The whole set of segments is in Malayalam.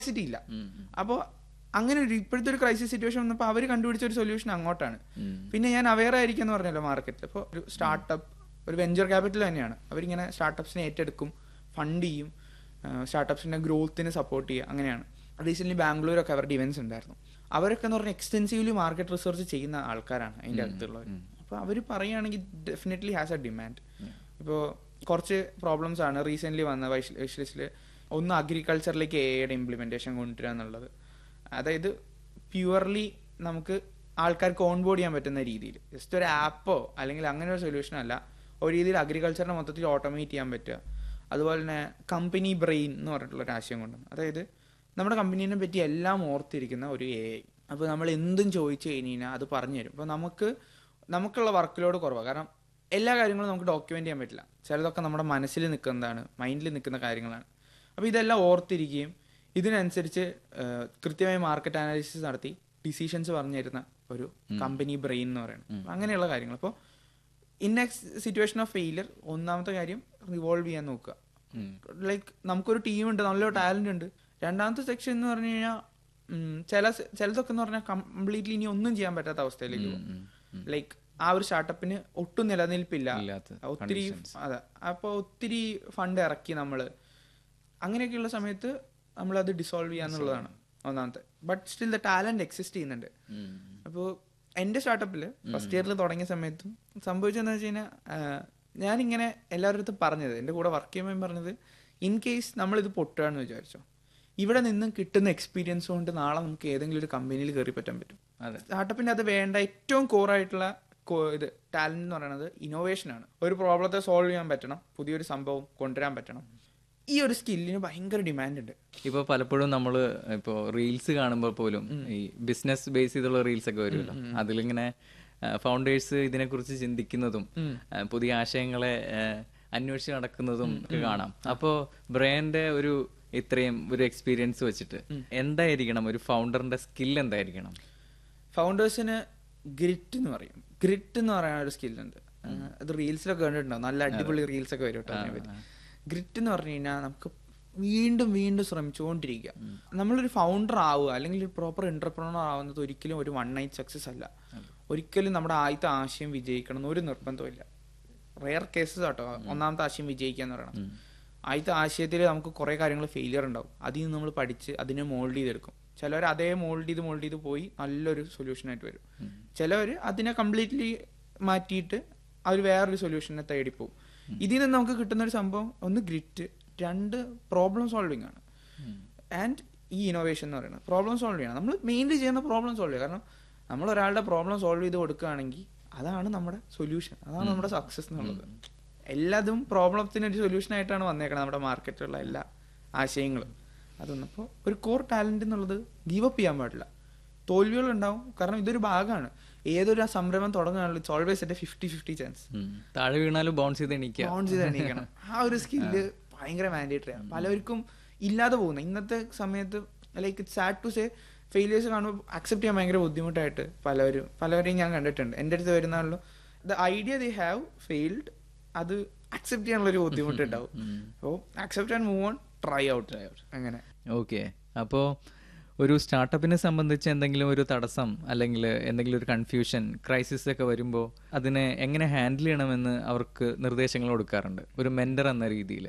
കപ്പാസിറ്റി ഇല്ല അപ്പോൾ അങ്ങനെ ഒരു ഇപ്പോഴത്തെ ഒരു ക്രൈസിസ് സിറ്റുവേഷൻ വന്നപ്പോൾ അവർ കണ്ടുപിടിച്ച ഒരു സൊല്യൂഷൻ അങ്ങോട്ടാണ് പിന്നെ ഞാൻ അവെയർ ആയിരിക്കും എന്ന് പറഞ്ഞല്ലോ മാർക്കറ്റിൽ ഇപ്പോൾ ഒരു സ്റ്റാർട്ടപ്പ് ഒരു വെഞ്ചർ ക്യാപിറ്റൽ തന്നെയാണ് അവരിങ്ങനെ സ്റ്റാർട്ടപ്സിനെ ഏറ്റെടുക്കും ഫണ്ട് ചെയ്യും സ്റ്റാർട്ടപ്സിന്റെ ഗ്രോത്തിന് സപ്പോർട്ട് ചെയ്യുക അങ്ങനെയാണ് റീസെന്റ് ബാംഗ്ലൂരൊക്കെ അവരുടെ ഇവന്റ്സ് ഉണ്ടായിരുന്നു അവരൊക്കെ എന്ന് പറഞ്ഞാൽ എക്സ്റ്റെൻസീവ്ലി മാർക്കറ്റ് റിസർച്ച് ചെയ്യുന്ന ആൾക്കാരാണ് അതിൻ്റെ അടുത്തുള്ളവർ അപ്പോൾ അവർ പറയുകയാണെങ്കിൽ ഡെഫിനറ്റ്ലി ഹാസ് എ ഡിമാൻഡ് ഇപ്പോൾ കുറച്ച് പ്രോബ്ലംസ് ആണ് റീസെന്റ് വന്ന വിഷ് ലിസ്റ്റിൽ ഒന്ന് അഗ്രികൾച്ചറിലേക്ക് എയുടെ ഇംപ്ലിമെന്റേഷൻ കൊണ്ടുവരിക എന്നുള്ളത് അതായത് പ്യുവർലി നമുക്ക് ആൾക്കാർക്ക് ഓൺബോർഡ് ചെയ്യാൻ പറ്റുന്ന രീതിയിൽ ജസ്റ്റ് ഒരു ആപ്പോ അല്ലെങ്കിൽ അങ്ങനെ ഒരു സൊല്യൂഷൻ അല്ല ഒരു രീതിയിൽ അഗ്രികൾച്ചറിനെ മൊത്തത്തിൽ ഓട്ടോമേറ്റ് ചെയ്യാൻ പറ്റുക അതുപോലെ തന്നെ കമ്പനി ബ്രെയിൻ എന്ന് പറഞ്ഞിട്ടുള്ള ഒരു ആശയം കൊണ്ടുവന്നു അതായത് നമ്മുടെ കമ്പനീനെ പറ്റി എല്ലാം ഓർത്തിരിക്കുന്ന ഒരു എ ഐ അപ്പോൾ നമ്മൾ എന്തും ചോദിച്ചു കഴിഞ്ഞാൽ അത് പറഞ്ഞു തരും അപ്പോൾ നമുക്ക് നമുക്കുള്ള വർക്ക് ലോഡ് കുറവാണ് കാരണം എല്ലാ കാര്യങ്ങളും നമുക്ക് ഡോക്യുമെന്റ് ചെയ്യാൻ പറ്റില്ല ചിലതൊക്കെ നമ്മുടെ മനസ്സിൽ നിൽക്കുന്നതാണ് മൈൻഡിൽ നിൽക്കുന്ന കാര്യങ്ങളാണ് അപ്പോൾ ഇതെല്ലാം ഓർത്തിരിക്കുകയും ഇതിനനുസരിച്ച് ഏഹ്, കൃത്യമായി മാർക്കറ്റ് അനാലിസിസ് നടത്തി ഡിസിഷൻസ് പറഞ്ഞു തരുന്ന ഒരു കമ്പനി ബ്രെയിൻ എന്ന് പറയുന്നത് അപ്പൊ അങ്ങനെയുള്ള കാര്യങ്ങൾ അപ്പോൾ in a situation of failure ഒന്നാമത്തെ കാര്യം റിവോൾവ് ചെയ്യാൻ നോക്കുക ലൈക്ക് നമുക്കൊരു ടീം ഉണ്ട് നല്ലൊരു ടാലന്റ് ഉണ്ട് രണ്ടാമത്തെ സെക്ഷൻ എന്ന് പറഞ്ഞു കഴിഞ്ഞാൽ ചില ചിലതൊക്കെ എന്ന് പറഞ്ഞാൽ കംപ്ലീറ്റ്ലി ഇനി ഒന്നും ചെയ്യാൻ പറ്റാത്ത അവസ്ഥയിലേക്ക് പോകും ലൈക്ക് ആ ഒരു സ്റ്റാർട്ടപ്പിന് ഒട്ടും നിലനിൽപ്പില്ല ഇല്ലാത്ത ഒത്തിരി അതെ അപ്പോൾ ഒത്തിരി ഫണ്ട് ഇറക്കി നമ്മള് അങ്ങനെയൊക്കെയുള്ള സമയത്ത് നമ്മൾ അത് ഡിസോൾവ് ചെയ്യാന്നുള്ളതാണ് ഒന്നാമത്തെ but still the talent exist ചെയ്യുന്നുണ്ട് അപ്പോൾ എൻ്റെ സ്റ്റാർട്ടപ്പിൽ ഫസ്റ്റ് ഇയറിൽ തുടങ്ങിയ സമയത്തും സംഭവിച്ചതെന്ന് വെച്ച് കഴിഞ്ഞാൽ ഞാനിങ്ങനെ എല്ലാവരുടെ അടുത്തും പറഞ്ഞത് എൻ്റെ കൂടെ വർക്ക് ചെയ്യുമ്പോൾ പറഞ്ഞത് ഇൻ കേസ് നമ്മളിത് പൊട്ടുകയാണെന്ന് വിചാരിച്ചോ ഇവിടെ നിന്നും കിട്ടുന്ന എക്സ്പീരിയൻസ് കൊണ്ട് നാളെ നമുക്ക് ഏതെങ്കിലും ഒരു കമ്പനിയിൽ കയറി പറ്റാൻ പറ്റും അതെ സ്റ്റാർട്ടപ്പിന്റെ അത് വേണ്ട ഏറ്റവും കോറായിട്ടുള്ള ഇത് ടാലന്റ് എന്ന് പറയുന്നത് ഇന്നോവേഷൻ ആണ് ഒരു പ്രോബ്ലത്തെ സോൾവ് ചെയ്യാൻ പറ്റണം പുതിയൊരു സംഭവം കൊണ്ടുവരാൻ പറ്റണം ഈ ഒരു സ്കില്ലിന് ഭയങ്കര ഡിമാൻഡ് ഉണ്ട് ഇപ്പൊ പലപ്പോഴും നമ്മൾ ഇപ്പോ റീൽസ് കാണുമ്പോൾ പോലും ഈ ബിസിനസ് ബേസ് ചെയ്തുള്ള റീൽസ് ഒക്കെ വരുമല്ലോ അതിലിങ്ങനെ ഫൗണ്ടേഴ്സ് ഇതിനെക്കുറിച്ച് ചിന്തിക്കുന്നതും ആ, പുതിയ ആശയങ്ങളെ ആ, അന്വേഷിച്ച് നടക്കുന്നതും ഒക്കെ കാണാം അപ്പോ ബ്രെയിന്റെ ഒരു ഇത്രയും ഒരു എക്സ്പീരിയൻസ് വെച്ചിട്ട് എന്തായിരിക്കണം ഒരു ഫൗണ്ടറിന്റെ സ്കിൽ എന്തായിരിക്കണം ഫൗണ്ടേഴ്സിന് ഗ്രിറ്റ് എന്ന് പറയും ഗ്രിറ്റ് എന്ന് പറയുന്ന ഒരു സ്കില്ലുണ്ട് അത് റീൽസിലൊക്കെ കണ്ടിട്ടുണ്ടാവും നല്ല അടിപൊളി റീൽസ് ഒക്കെ വരും കേട്ടോ അതിനെപ്പറ്റി ഗ്രിറ്റ് എന്ന് പറഞ്ഞു കഴിഞ്ഞാൽ നമുക്ക് വീണ്ടും വീണ്ടും ശ്രമിച്ചുകൊണ്ടിരിക്കുക നമ്മളൊരു ഫൗണ്ടർ ആവുക അല്ലെങ്കിൽ ഒരു പ്രോപ്പർ എന്റർപ്രണർ ആവുന്നത് ഒരിക്കലും ഒരു വൺ നൈറ്റ് സക്സസ് അല്ല ഒരിക്കലും നമ്മുടെ ആദ്യത്തെ ആശയം വിജയിക്കണം എന്ന് ഒരു നിർബന്ധമില്ല റെയർ കേസസ് ആട്ടോ ഒന്നാമത്തെ ആശയം വിജയിക്കുക എന്ന് പറയണം ആദ്യത്തെ ആശയത്തിൽ നമുക്ക് കുറേ കാര്യങ്ങൾ ഫെയിലിയർ ഉണ്ടാവും അതിൽ നിന്ന് നമ്മൾ പഠിച്ച് അതിനെ മോൾഡ് ചെയ്തെടുക്കും ചിലവർ അതേ മോൾഡ് ചെയ്ത് മോൾഡ് ചെയ്ത് പോയി നല്ലൊരു സൊല്യൂഷൻ ആയിട്ട് വരും ചിലവർ അതിനെ കംപ്ലീറ്റ്ലി മാറ്റിയിട്ട് അവർ വേറൊരു സൊല്യൂഷനെ തേടി പോകും ഇതിൽ നിന്ന് നമുക്ക് കിട്ടുന്ന ഒരു സംഭവം ഒന്ന് ഗ്രിറ്റ് രണ്ട് പ്രോബ്ലം സോൾവിങ് ആണ് ആൻഡ് ഈ ഇന്നോവേഷൻ എന്ന് പറയുന്നത് പ്രോബ്ലം സോൾവ് ചെയ്യണം നമ്മൾ മെയിൻലി ചെയ്യുന്ന പ്രോബ്ലം സോൾവ് ചെയ്യുക കാരണം നമ്മൾ ഒരാളുടെ പ്രോബ്ലം സോൾവ് ചെയ്ത് കൊടുക്കുകയാണെങ്കിൽ അതാണ് നമ്മുടെ സൊല്യൂഷൻ അതാണ് നമ്മുടെ സക്സസ് എന്നുള്ളത് എല്ലാതും പ്രോബ്ലത്തിന് ഒരു സൊല്യൂഷൻ ആയിട്ടാണ് വന്നേക്കുന്നത് നമ്മുടെ മാർക്കറ്റിലുള്ള എല്ലാ ആശയങ്ങളും അതൊന്നപ്പോൾ ഒരു കോർ ടാലന്റ് എന്നുള്ളത് ഗീവ് അപ്പ് ചെയ്യാൻ പാടില്ല തോൽവികൾ ഉണ്ടാവും കാരണം ഇതൊരു ഭാഗമാണ് ഏതൊരു സംരംഭം തുടങ്ങുകയാണല്ലോ it's always at fifty fifty chance ഉം. താഴെ വീണാലും ബൗൺസ് ചെയ്ത് എണീക്കുക ഓൺ ചെയ്ത് എണീക്കണം ആ ഒരു സ്കില്ല് ഭയങ്കര മാൻഡേറ്ററി ആണ് പലർക്കും ഇല്ലാതെ പോകുന്ന ഇന്നത്തെ സമയത്ത് like it sad to say failures കാണുമ്പോൾ അക്സെപ്റ്റ് ചെയ്യാൻ ഭയങ്കര ബുദ്ധിമുട്ടായിട്ട് പലവരും പലവരെയും ഞാൻ കണ്ടിട്ടുണ്ട് എൻ്റെ അടുത്ത് വരുന്നാണല്ലോ the idea they have failed അത് അക്സെപ്റ്റ് ചെയ്യാനുള്ള ഒരു ബുദ്ധിമുട്ടുണ്ടാവും അപ്പോൾ accept and move on try out അങ്ങനെ ഓക്കെ അപ്പോൾ ഒരു സ്റ്റാർട്ടപ്പിനെ സംബന്ധിച്ച് എന്തെങ്കിലും ഒരു തടസ്സം അല്ലെങ്കിൽ എന്തെങ്കിലും ഒരു കൺഫ്യൂഷൻ ക്രൈസിസ് ഒക്കെ വരുമ്പോൾ അതിനെ എങ്ങനെ ഹാൻഡിൽ ചെയ്യണമെന്ന് അവർക്ക് നിർദ്ദേശങ്ങൾ കൊടുക്കാറുണ്ട് ഒരു മെന്റർ എന്ന രീതിയിൽ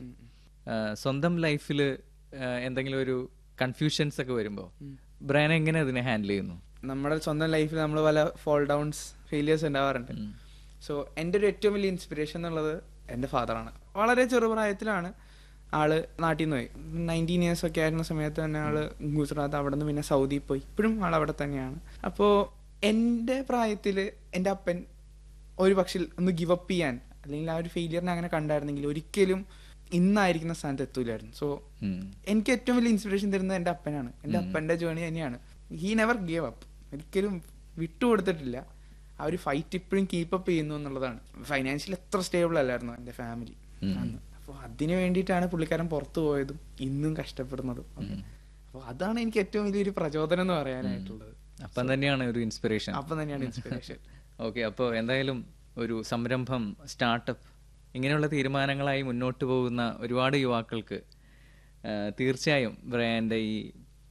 സ്വന്തം ലൈഫിൽ എന്തെങ്കിലും ഒരു കൺഫ്യൂഷൻസ് ഒക്കെ വരുമ്പോൾ ബ്രെയിൻ എങ്ങനെ അതിനെ ഹാൻഡിൽ ചെയ്യുന്നു നമ്മുടെ സ്വന്തം ലൈഫിൽ നമ്മൾ പല ഫോൾ ഡൗൺസ് ഫെയിലിയേഴ്സ് ഉണ്ടാവാറുണ്ട് സോ എൻ്റെ ഒരു ഏറ്റവും വലിയ ഇൻസ്പിറേഷൻ എന്നുള്ളത് എൻ്റെ ഫാദറാണ് വളരെ ചെറുപ്രായത്തിലാണ് ആള് നാട്ടിൽ നിന്ന് പോയി നയൻറ്റീൻ ഇയേഴ്സ് ഒക്കെ ആയിരുന്ന സമയത്ത് തന്നെ ആള് ഗുജറാത്ത് അവിടെ നിന്ന് പിന്നെ സൗദി പോയി ഇപ്പോഴും ആൾ അവിടെ തന്നെയാണ് അപ്പോൾ എൻ്റെ പ്രായത്തിൽ എൻ്റെ അപ്പൻ ഒരു പക്ഷേ ഒന്ന് ഗിവ് അപ്പ് ചെയ്യാൻ അല്ലെങ്കിൽ ആ ഒരു ഫെയിലിയറിനെ അങ്ങനെ കണ്ടായിരുന്നെങ്കിൽ ഒരിക്കലും ഇന്നായിരിക്കുന്ന സ്ഥാനത്ത് എത്തൂലായിരുന്നു സോ ഉം. എനിക്ക് ഏറ്റവും വലിയ ഇൻസ്പിറേഷൻ തരുന്നത് എൻ്റെ അപ്പനാണ് എൻ്റെ അപ്പൻ്റെ ജേണി തന്നെയാണ് ഹീ നെവർ ഗേവ് അപ്പ് ഒരിക്കലും വിട്ടുകൊടുത്തിട്ടില്ല ആ ഒരു ഫൈറ്റ് ഇപ്പോഴും കീപ്പ് അപ്പ് ചെയ്യുന്നു എന്നുള്ളതാണ് ഫൈനാൻഷ്യലി എത്ര സ്റ്റേബിൾ അല്ലായിരുന്നു എൻ്റെ ഫാമിലി അന്ന് അപ്പോൾ അതിന് വേണ്ടിയിട്ടാണ് പുള്ളിക്കാരൻ പുറത്തു പോയതും ഇന്നും കഷ്ടപ്പെടുന്നതും അപ്പോൾ അതാണ് എനിക്ക് ഏറ്റവും വലിയൊരു പ്രചോദനം എന്ന് പറയാനായിട്ടുള്ളത് അപ്പം തന്നെയാണ് ഒരു ഇൻസ്പിറേഷൻ അപ്പം തന്നെയാണ് ഇൻസ്പിറേഷൻ ഓക്കെ അപ്പോൾ എന്തായാലും ഒരു സംരംഭം സ്റ്റാർട്ടപ്പ് ഇങ്ങനെയുള്ള തീരുമാനങ്ങളായി മുന്നോട്ട് പോകുന്ന ഒരുപാട് യുവാക്കൾക്ക് ആ, തീർച്ചയായും ബ്രാൻഡ് ഈ